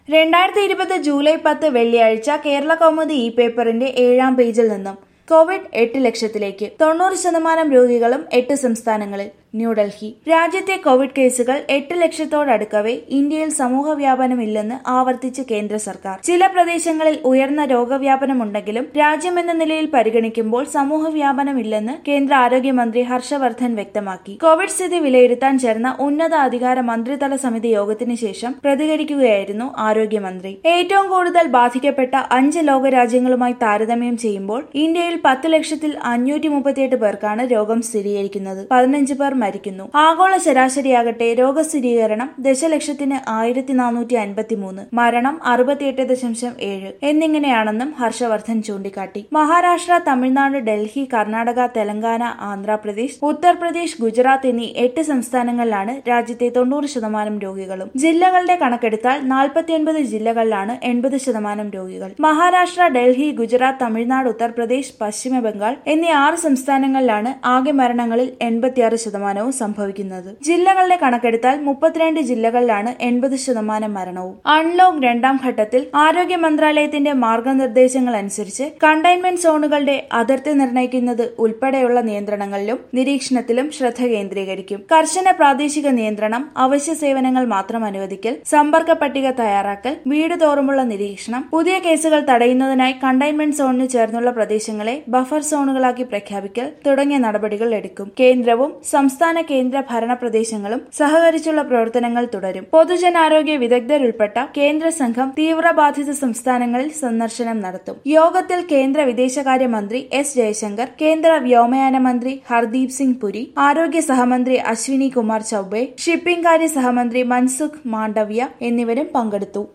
രണ്ടായിരത്തി ഇരുപത് ജൂലൈ പത്ത് വെള്ളിയാഴ്ച കേരള കൗമുദി ഇ പേപ്പറിന്റെ ഏഴാം പേജിൽ നിന്നും കോവിഡ് എട്ട് ലക്ഷത്തിലേക്ക് തൊണ്ണൂറ് ശതമാനം രോഗികളും എട്ട് സംസ്ഥാനങ്ങളിൽ ന്യൂഡൽഹി രാജ്യത്തെ കോവിഡ് കേസുകൾ എട്ട് ലക്ഷത്തോടടുക്കവേ ഇന്ത്യയിൽ സമൂഹ വ്യാപനമില്ലെന്ന് ആവർത്തിച്ച് കേന്ദ്ര സർക്കാർ ചില പ്രദേശങ്ങളിൽ ഉയർന്ന രോഗവ്യാപനമുണ്ടെങ്കിലും രാജ്യമെന്ന നിലയിൽ പരിഗണിക്കുമ്പോൾ സമൂഹ വ്യാപനമില്ലെന്ന് കേന്ദ്ര ആരോഗ്യമന്ത്രി ഹർഷവർദ്ധൻ വ്യക്തമാക്കി കോവിഡ് സ്ഥിതി വിലയിരുത്താൻ ചേർന്ന ഉന്നത അധികാര മന്ത്രിതല സമിതി യോഗത്തിന് ശേഷം പ്രതികരിക്കുകയായിരുന്നു ആരോഗ്യമന്ത്രി ഏറ്റവും കൂടുതൽ ബാധിക്കപ്പെട്ട അഞ്ച് ലോകരാജ്യങ്ങളുമായി താരതമ്യം ചെയ്യുമ്പോൾ ഇന്ത്യയിൽ പത്ത് ലക്ഷത്തിൽ അഞ്ഞൂറ്റി മുപ്പത്തിയെട്ട് പേർക്കാണ് രോഗം സ്ഥിരീകരിക്കുന്നത് പതിനഞ്ച് പേർ മരിക്കുന്നു ആഗോള ശരാശരിയാകട്ടെ രോഗസ്ഥിരീകരണം ദശലക്ഷത്തിന് ആയിരത്തി നാനൂറ്റി അൻപത്തി മൂന്ന് മരണം അറുപത്തിയെട്ട് ദശാംശം ഏഴ് എന്നിങ്ങനെയാണെന്നും ഹർഷവർദ്ധൻ ചൂണ്ടിക്കാട്ടി മഹാരാഷ്ട്ര തമിഴ്നാട് ഡൽഹി കർണാടക തെലങ്കാന ആന്ധ്രാപ്രദേശ് ഉത്തർപ്രദേശ് ഗുജറാത്ത് എന്നീ എട്ട് സംസ്ഥാനങ്ങളിലാണ് രാജ്യത്തെ തൊണ്ണൂറ് ശതമാനം രോഗികളും ജില്ലകളുടെ കണക്കെടുത്താൽ നാൽപ്പത്തിയൊൻപത് ജില്ലകളിലാണ് എൺപത് ശതമാനം രോഗികൾ മഹാരാഷ്ട്ര ഡൽഹി ഗുജറാത്ത് തമിഴ്നാട് ഉത്തർപ്രദേശ് പശ്ചിമ ബംഗാൾ എന്നീ ആറ് സംസ്ഥാനങ്ങളിലാണ് ആകെ മരണങ്ങളിൽ എൺപത്തിയാറ് ശതമാനവും സംഭവിക്കുന്നത് ജില്ലകളുടെ കണക്കെടുത്താൽ മുപ്പത്തിരണ്ട് ജില്ലകളിലാണ് എൺപത് ശതമാനം മരണവും അൺലോക്ക് രണ്ടാം ഘട്ടത്തിൽ ആരോഗ്യ മന്ത്രാലയത്തിന്റെ മാർഗനിർദ്ദേശങ്ങൾ അനുസരിച്ച് കണ്ടെയ്ൻമെന്റ് സോണുകളുടെ അതിർത്തി നിർണ്ണയിക്കുന്നത് ഉൾപ്പെടെയുള്ള നിയന്ത്രണങ്ങളിലും നിരീക്ഷണത്തിലും ശ്രദ്ധ കേന്ദ്രീകരിക്കും കർശന പ്രാദേശിക നിയന്ത്രണം അവശ്യ സേവനങ്ങൾ മാത്രം അനുവദിക്കൽ സമ്പർക്ക പട്ടിക തയ്യാറാക്കൽ വീട് തോറുമുള്ള നിരീക്ഷണം പുതിയ കേസുകൾ തടയുന്നതിനായി കണ്ടെയ്ൻമെന്റ് സോണിന് ചേർന്നുള്ള പ്രദേശങ്ങളെ ബഫർ സോണുകളാക്കി പ്രഖ്യാപിക്കൽ തുടങ്ങിയ നടപടികൾ എടുക്കും കേന്ദ്രവും സംസ്ഥാന കേന്ദ്ര ഭരണ പ്രദേശങ്ങളും സഹകരിച്ചുള്ള പ്രവർത്തനങ്ങൾ തുടരും പൊതുജനാരോഗ്യ വിദഗ്ധരുൾപ്പെട്ട കേന്ദ്ര സംഘം തീവ്രബാധിത സംസ്ഥാനങ്ങളിൽ സന്ദർശനം നടത്തും യോഗത്തിൽ കേന്ദ്ര വിദേശകാര്യമന്ത്രി എസ് ജയശങ്കർ കേന്ദ്ര വ്യോമയാന മന്ത്രി ഹർദീപ് സിംഗ് പുരി ആരോഗ്യ സഹമന്ത്രി അശ്വിനി കുമാർ ചൌബെ ഷിപ്പിംഗ് കാര്യ സഹമന്ത്രി മൻസുഖ് മാണ്ഡവ്യ എന്നിവരും പങ്കെടുത്തു